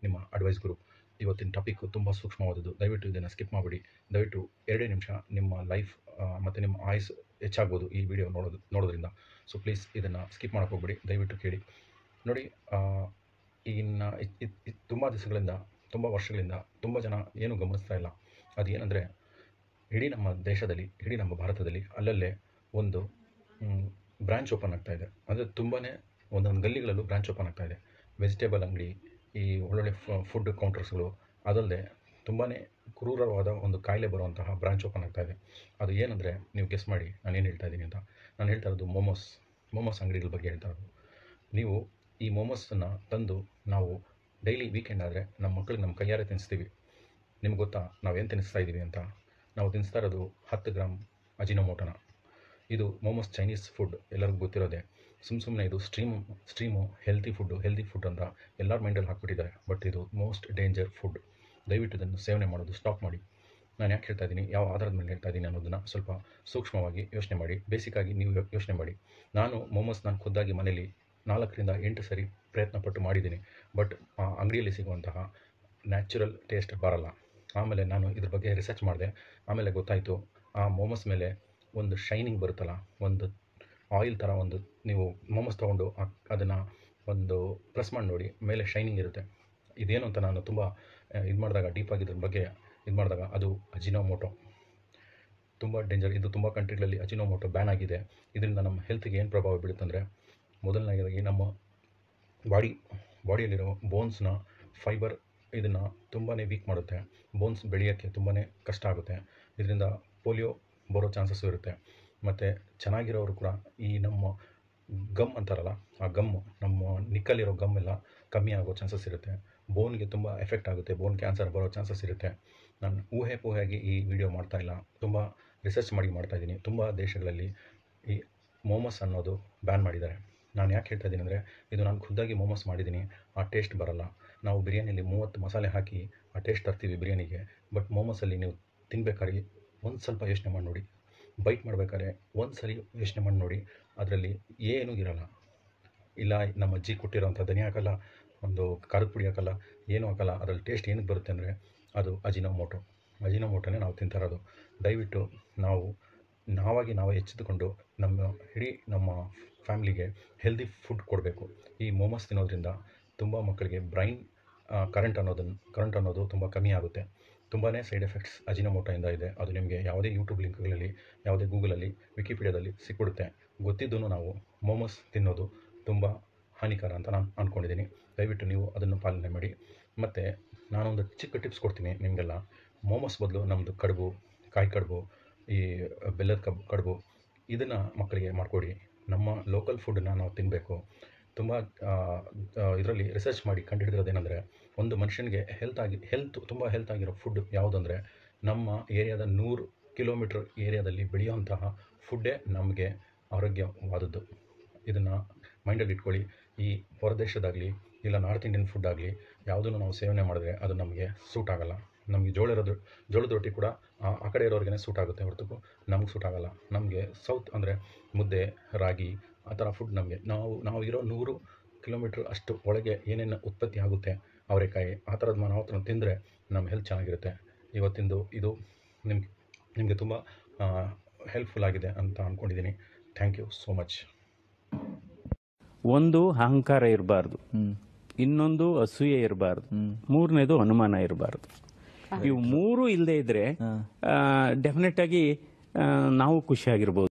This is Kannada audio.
ನಿಮ್ಮ ಅಡ್ವೈಸ್ ಗುರು ಇವತ್ತಿನ ಟಾಪಿಕ್ ತುಂಬ ಸೂಕ್ಷ್ಮವಾದದ್ದು ದಯವಿಟ್ಟು ಇದನ್ನು ಸ್ಕಿಪ್ ಮಾಡಿಬಿಡಿ ದಯವಿಟ್ಟು ಎರಡೇ ನಿಮಿಷ ನಿಮ್ಮ ಲೈಫ್ ಮತ್ತು ನಿಮ್ಮ ಆಯುಸ್ ಹೆಚ್ಚಾಗ್ಬೋದು ಈ ವಿಡಿಯೋ ನೋಡೋದು ನೋಡೋದ್ರಿಂದ ಸೊ ಪ್ಲೀಸ್ ಇದನ್ನು ಸ್ಕಿಪ್ ಮಾಡೋಕೆ ಹೋಗ್ಬಿಡಿ ದಯವಿಟ್ಟು ಕೇಳಿ ನೋಡಿ ಆ, ಇನ್ನು ತುಂಬ ದಿವಸಗಳಿಂದ ತುಂಬ ವರ್ಷಗಳಿಂದ ತುಂಬ ಜನ ಏನು ಗಮನಿಸ್ತಾ ಇಲ್ಲ ಅದು ಏನಂದರೆ ಇಡೀ ನಮ್ಮ ದೇಶದಲ್ಲಿ ಇಡೀ ನಮ್ಮ ಭಾರತದಲ್ಲಿ ಅಲ್ಲಲ್ಲೇ ಒಂದು ಬ್ರ್ಯಾಂಚ್ ಓಪನ್ ಆಗ್ತಾ ಇದೆ ಅಂದರೆ ತುಂಬಾ ಒಂದೊಂದು ಗಲ್ಲಿಗಳಲ್ಲೂ ಬ್ರ್ಯಾಂಚ್ ಓಪನ್ ಆಗ್ತಾ ಇದೆ ವೆಜಿಟೇಬಲ್ ಅಂಗಡಿ ಈ ಒಳ್ಳೊಳ್ಳೆ ಫುಡ್ ಕೌಂಟರ್ಸ್ಗಳು ಅದಲ್ಲದೆ ತುಂಬಾ ಕ್ರೂರವಾದ ಒಂದು ಕಾಯಿಲೆ ಬರುವಂತಹ ಬ್ರಾಂಚ್ ಓಪನ್ ಆಗ್ತಾ ಇದೆ ಅದು ಏನಂದರೆ ನೀವು ಗೆಸ್ ಮಾಡಿ ನಾನು ಏನು ಹೇಳ್ತಾ ಇದ್ದೀನಿ ಅಂತ ನಾನು ಹೇಳ್ತಾ ಇರೋದು ಮೋಮೋಸ್ ಮೋಮೋಸ್ ಅಂಗಡಿಗಳ ಬಗ್ಗೆ ಹೇಳ್ತಾ ಇರೋದು ನೀವು ಈ ಮೋಮೋಸನ್ನು ತಂದು ನಾವು ಡೈಲಿ ವೀಕೆಂಡ್ ಆದರೆ ನಮ್ಮ ಮಕ್ಕಳಿಗೆ ನಮ್ಮ ಕೈಯಾರೆ ತಿನ್ನಿಸ್ತೀವಿ ನಿಮ್ಗೆ ಗೊತ್ತಾ ನಾವೇನು ತಿನ್ನಿಸ್ತಾ ಇದ್ದೀವಿ ಅಂತ ನಾವು ತಿನ್ನಿಸ್ತಾ ಇರೋದು ಹತ್ತು ಗ್ರಾಮ್ ಅಜಿನೋಮೋಟನ ಇದು ಮೋಮೋಸ್ ಚೈನೀಸ್ ಫುಡ್ ಎಲ್ಲರಿಗೂ ಗೊತ್ತಿರೋದೆ ಸುಮ್ಮ ಸುಮ್ಮನೆ ಇದು stream stream healthy food healthy food ಅಂತ ಎಲ್ಲರ ಮೈಂಡಲ್ಲಿ ಹಾಕ್ಬಿಟ್ಟಿದ್ದಾರೆ ಬಟ್ ಇದು ಮೋಸ್ಟ್ ಡೇಂಜರ್ ಫುಡ್ ದಯವಿಟ್ಟು ಇದನ್ನು ಸೇವನೆ ಮಾಡೋದು ಸ್ಟಾಪ್ ಮಾಡಿ ನಾನು ಯಾಕೆ ಹೇಳ್ತಾ ಇದ್ದೀನಿ ಯಾವ ಆಧಾರದ ಮೇಲೆ ಹೇಳ್ತಾ ಇದ್ದೀನಿ ಅನ್ನೋದನ್ನು ಸ್ವಲ್ಪ ಸೂಕ್ಷ್ಮವಾಗಿ ಯೋಚನೆ ಮಾಡಿ ಬೇಸಿಕ್ಕಾಗಿ ನೀವು ಯೋಚನೆ ಮಾಡಿ ನಾನು ಮೋಮೋಸ್ ನಾನು ಖುದ್ದಾಗಿ ಮನೇಲಿ ನಾಲ್ಕರಿಂದ ಎಂಟು ಸರಿ ಪ್ರಯತ್ನ ಪಟ್ಟು ಮಾಡಿದ್ದೀನಿ ಬಟ್ ಆ ಅಂಗಡಿಯಲ್ಲಿ ಸಿಗುವಂತಹ ನ್ಯಾಚುರಲ್ ಟೇಸ್ಟ್ ಬರಲ್ಲ ಆಮೇಲೆ ನಾನು ಇದ್ರ ಬಗ್ಗೆ ರಿಸರ್ಚ್ ಮಾಡಿದೆ ಆಮೇಲೆ ಗೊತ್ತಾಯಿತು ಆ ಮೋಮೋಸ್ ಮೇಲೆ ಒಂದು ಶೈನಿಂಗ್ ಬರುತ್ತಲ್ಲ ಒಂದು ಆಯಿಲ್ ಥರ ಒಂದು ನೀವು ಮೋಮೋಸ್ ತೊಗೊಂಡು ಅದನ್ನು ಒಂದು ಪ್ರೆಸ್ ಮಾಡಿ ನೋಡಿ ಮೇಲೆ ಶೈನಿಂಗ್ ಇರುತ್ತೆ ಇದೇನು ಅಂತ ನಾನು ತುಂಬ ಇದು ಮಾಡಿದಾಗ ಡೀಪಾಗಿ ಇದ್ರ ಬಗ್ಗೆ ಇದು ಮಾಡಿದಾಗ ಅದು ಅಜಿನೋಮೋಟೋ ತುಂಬ ಡೇಂಜರ್ ಇದು ತುಂಬ ಕಂಟ್ರಿಗಳಲ್ಲಿ ಅಜಿನೋಮೋಟೋ ಬ್ಯಾನ್ ಆಗಿದೆ ಇದರಿಂದ ನಮ್ಮ ಹೆಲ್ತ್ಗೆ ಏನು ಪ್ರಭಾವ ಬೀಳುತ್ತಂದರೆ ಮೊದಲನೇದಾಗಿ ನಮ್ಮ ಬಾಡಿ ಬಾಡಿಯಲ್ಲಿರೋ ಬೋನ್ಸ್ನ ಫೈಬರ್ ಇದನ್ನು ತುಂಬಾ ವೀಕ್ ಮಾಡುತ್ತೆ ಬೋನ್ಸ್ ಬೆಳೆಯೋಕ್ಕೆ ತುಂಬಾ ಕಷ್ಟ ಆಗುತ್ತೆ ಇದರಿಂದ ಪೋಲಿಯೋ ಬರೋ ಚಾನ್ಸಸ್ಸು ಇರುತ್ತೆ ಮತ್ತು ಚೆನ್ನಾಗಿರೋರು ಕೂಡ ಈ ನಮ್ಮ ಗಮ್ ಅಂತಾರಲ್ಲ ಆ ಗಮ್ಮು ನಮ್ಮ ನಿಕ್ಕಲ್ಲಿರೋ ಗಮ್ ಎಲ್ಲ ಕಮ್ಮಿ ಆಗೋ ಚಾನ್ಸಸ್ ಇರುತ್ತೆ ಬೋನ್ಗೆ ತುಂಬ ಎಫೆಕ್ಟ್ ಆಗುತ್ತೆ ಬೋನ್ ಕ್ಯಾನ್ಸರ್ ಬರೋ ಚಾನ್ಸಸ್ ಇರುತ್ತೆ ನಾನು ಊಹೆ ಪೂಹೆಯಾಗಿ ಈ ವಿಡಿಯೋ ಮಾಡ್ತಾ ಇಲ್ಲ ತುಂಬ ರಿಸರ್ಚ್ ಮಾಡಿ ಮಾಡ್ತಾ ಇದ್ದೀನಿ ತುಂಬ ದೇಶಗಳಲ್ಲಿ ಈ ಮೋಮೋಸ್ ಅನ್ನೋದು ಬ್ಯಾನ್ ಮಾಡಿದ್ದಾರೆ ನಾನು ಯಾಕೆ ಹೇಳ್ತಾ ಇದ್ದೀನಿ ಅಂದರೆ ಇದು ನಾನು ಖುದ್ದಾಗಿ ಮೋಮೋಸ್ ಮಾಡಿದ್ದೀನಿ ಆ ಟೇಸ್ಟ್ ಬರಲ್ಲ ನಾವು ಬಿರಿಯಾನಿಯಲ್ಲಿ ಮೂವತ್ತು ಮಸಾಲೆ ಹಾಕಿ ಆ ಟೇಸ್ಟ್ ತರ್ತೀವಿ ಬಿರಿಯಾನಿಗೆ ಬಟ್ ಮೋಮೋಸಲ್ಲಿ ನೀವು ತಿನ್ಬೇಕಾದ್ರೆ ಒಂದು ಸ್ವಲ್ಪ ಯೋಚನೆ ಮಾಡಿ ನೋಡಿ ಬೈಟ್ ಮಾಡ್ಬೇಕಾದ್ರೆ ಒಂದು ಸಲ ಯೋಚನೆ ಮಾಡಿ ನೋಡಿ ಅದರಲ್ಲಿ ಏನೂ ಇರಲ್ಲ ಇಲ್ಲ ನಮ್ಮ ಅಜ್ಜಿ ಕೊಟ್ಟಿರೋಂಥ ಧನಿಯಾ ಹಾಕಲ್ಲ ಒಂದು ಖಾರದ ಪುಡಿ ಹಾಕಲ್ಲ ಏನೂ ಹಾಕಲ್ಲ ಅದರಲ್ಲಿ ಟೇಸ್ಟ್ ಏನಕ್ಕೆ ಬರುತ್ತೆ ಅಂದರೆ ಅದು ಅಜಿನೋಮೋಟೊ ಅಜಿನೋಮೋಟೋನೇ ನಾವು ತಿಂತಾ ಇರೋದು ದಯವಿಟ್ಟು ನಾವು ನಾವಾಗಿ ನಾವೇ ಎಚ್ಚೆತ್ತುಕೊಂಡು ನಮ್ಮ ಇಡೀ ನಮ್ಮ ಫ್ಯಾಮ್ಲಿಗೆ ಹೆಲ್ದಿ ಫುಡ್ ಕೊಡಬೇಕು ಈ ಮೋಮೋಸ್ ತಿನ್ನೋದ್ರಿಂದ ತುಂಬ ಮಕ್ಕಳಿಗೆ ಬ್ರೈನ್ ಕರೆಂಟ್ ಅನ್ನೋದನ್ನು ಕರೆಂಟ್ ಅನ್ನೋದು ತುಂಬ ಕಮ್ಮಿ ಆಗುತ್ತೆ ತುಂಬಾ ಸೈಡ್ ಎಫೆಕ್ಟ್ಸ್ ಅಜಿನೋಮೋಟೋಯಿಂದ ಇದೆ ಅದು ನಿಮಗೆ ಯಾವುದೇ ಯೂಟ್ಯೂಬ್ ಲಿಂಕ್ಗಳಲ್ಲಿ ಯಾವುದೇ ಗೂಗಲಲ್ಲಿ ವಿಕಿಪೀಡಿಯಾದಲ್ಲಿ ಸಿಕ್ಬಿಡುತ್ತೆ ಗೊತ್ತಿದ್ದೂ ನಾವು ಮೋಮೋಸ್ ತಿನ್ನೋದು ತುಂಬ ಹಾನಿಕರ ಅಂತ ನಾನು ಅಂದ್ಕೊಂಡಿದ್ದೀನಿ ದಯವಿಟ್ಟು ನೀವು ಅದನ್ನು ಪಾಲನೆ ಮಾಡಿ ಮತ್ತು ನಾನೊಂದು ಚಿಕ್ಕ ಟಿಪ್ಸ್ ಕೊಡ್ತೀನಿ ನಿಮಗೆಲ್ಲ ಮೋಮೋಸ್ ಬದಲು ನಮ್ಮದು ಕಡುಬು ಕಾಯಿ ಕಡುಬು ಈ ಬೆಲ್ಲದ ಕಬ್ ಕಡುಬು ಇದನ್ನು ಮಕ್ಕಳಿಗೆ ಮಾಡಿಕೊಡಿ ನಮ್ಮ ಲೋಕಲ್ ಫುಡ್ಡನ್ನ ನಾವು ತಿನ್ನಬೇಕು ತುಂಬ ಇದರಲ್ಲಿ ರಿಸರ್ಚ್ ಮಾಡಿ ಕಂಡುಹಿಡಿದಿರೋದೇನೆಂದರೆ ಒಂದು ಮನುಷ್ಯನಿಗೆ ಹೆಲ್ತ್ ಆಗಿ ಹೆಲ್ತ್ ತುಂಬ ಹೆಲ್ತ್ ಆಗಿರೋ ಫುಡ್ ಯಾವುದಂದರೆ ನಮ್ಮ ಏರಿಯಾದ ನೂರು ಕಿಲೋಮೀಟ್ರ್ ಏರಿಯಾದಲ್ಲಿ ಬೆಳೆಯುವಂತಹ ಫುಡ್ಡೇ ನಮಗೆ ಆರೋಗ್ಯವಾದದ್ದು ಇದನ್ನು ಮೈಂಡಲ್ಲಿ ಇಟ್ಕೊಳ್ಳಿ ಈ ಹೊರದೇಶದಾಗಲಿ ಇಲ್ಲ ನಾರ್ತ್ ಇಂಡಿಯನ್ ಫುಡ್ ಆಗಲಿ ಯಾವುದನ್ನು ನಾವು ಸೇವನೆ ಮಾಡಿದ್ರೆ ಅದು ನಮಗೆ ಸೂಟ್ ಆಗಲ್ಲ ನಮಗೆ ಜೋಳ ಇರೋದು ಜೋಳದ ರೊಟ್ಟಿ ಕೂಡ ಆ ಆ ಕಡೆ ಇರೋರಿಗೇ ಸೂಟ್ ಆಗುತ್ತೆ ಹೊರತು ನಮಗೆ ಸೂಟ್ ಆಗಲ್ಲ ನಮಗೆ ಸೌತ್ ಅಂದರೆ ಮುದ್ದೆ ರಾಗಿ ಆ ಥರ ಫುಡ್ ನಮಗೆ ನಾವು ನಾವು ಇರೋ ನೂರು ಕಿಲೋಮೀಟ್ರ್ ಅಷ್ಟು ಒಳಗೆ ಏನೇನು ಉತ್ಪತ್ತಿ ಆಗುತ್ತೆ ಅವರೆಕಾಯಿ ಆ ಥರದ್ದು ನಾವು ಅವತ್ತು ತಿಂದರೆ ನಮ್ಮ ಹೆಲ್ತ್ ಚೆನ್ನಾಗಿರುತ್ತೆ ಇವತ್ತಿಂದು ಇದು ನಿಮ್ಗೆ ನಿಮಗೆ ತುಂಬ ಹೆಲ್ಪ್ಫುಲ್ ಆಗಿದೆ ಅಂತ ಅಂದ್ಕೊಂಡಿದ್ದೀನಿ ಥ್ಯಾಂಕ್ ಯು ಸೋ ಮಚ್ ಒಂದು ಅಹಂಕಾರ ಇರಬಾರ್ದು ಹ್ಮ್ ಇನ್ನೊಂದು ಅಸೂಯೆ ಇರಬಾರ್ದು ಮೂರನೇದು ಅನುಮಾನ ಇರಬಾರ್ದು ಇವು ಮೂರು ಇಲ್ಲದೆ ಇದ್ರೆ ಡೆಫಿನೆಟ್ ಆಗಿ ಆ, ನಾವು ಖುಷಿಯಾಗಿರ್ಬೋದು